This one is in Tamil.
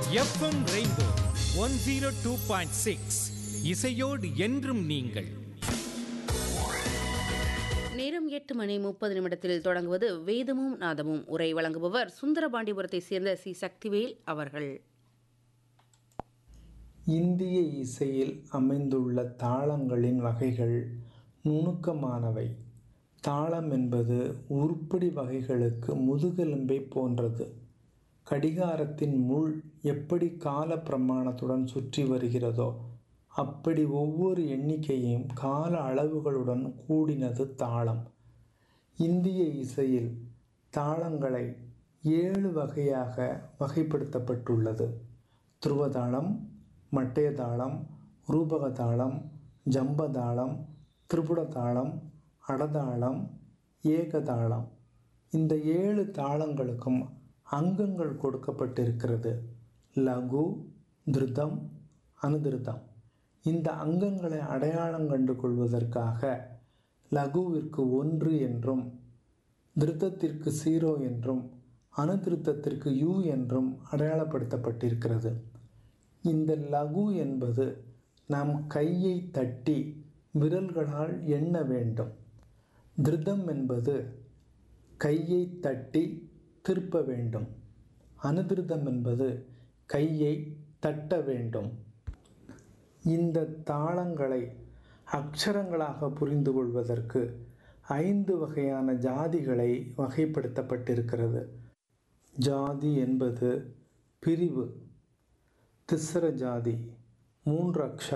FM rainbow one zero two point six இசையோடு என்றும் நீங்கள் நேரம் எட்டு மணி முப்பது நிமிடத்தில் தொடங்குவது வேதமும் நாதமும் உரை வழங்குபவர் சுந்தரபாண்டிபுரத்தை சேர்ந்த சி சக்திவேல் அவர்கள் இந்திய இசையில் அமைந்துள்ள தாளங்களின் வகைகள் நுணுக்கமானவை தாளம் என்பது உருப்படி வகைகளுக்கு முதுகெலும்பை போன்றது கடிகாரத்தின் முள் எப்படி கால பிரமாணத்துடன் சுற்றி வருகிறதோ அப்படி ஒவ்வொரு எண்ணிக்கையும் கால அளவுகளுடன் கூடினது தாளம் இந்திய இசையில் தாளங்களை ஏழு வகையாக வகைப்படுத்தப்பட்டுள்ளது துருவதாளம் மட்டையதாளம் ரூபகதாளம் ஜம்பதாளம் திரிபுடதாளம் அடதாளம் ஏகதாளம் இந்த ஏழு தாளங்களுக்கும் அங்கங்கள் கொடுக்கப்பட்டிருக்கிறது லகு திருதம் அனுதிருதம் இந்த அங்கங்களை அடையாளம் கண்டு கொள்வதற்காக லகுவிற்கு ஒன்று என்றும் திருத்தத்திற்கு சீரோ என்றும் அனுதிருத்தத்திற்கு யூ என்றும் அடையாளப்படுத்தப்பட்டிருக்கிறது இந்த லகு என்பது நம் கையை தட்டி விரல்களால் எண்ண வேண்டும் திருதம் என்பது கையை தட்டி திருப்ப வேண்டும் அனுதிருதம் என்பது கையை தட்ட வேண்டும் இந்த தாளங்களை அக்ஷரங்களாக புரிந்து கொள்வதற்கு ஐந்து வகையான ஜாதிகளை வகைப்படுத்தப்பட்டிருக்கிறது ஜாதி என்பது பிரிவு திஸ்ர ஜாதி மூன்று அக்ஷரம்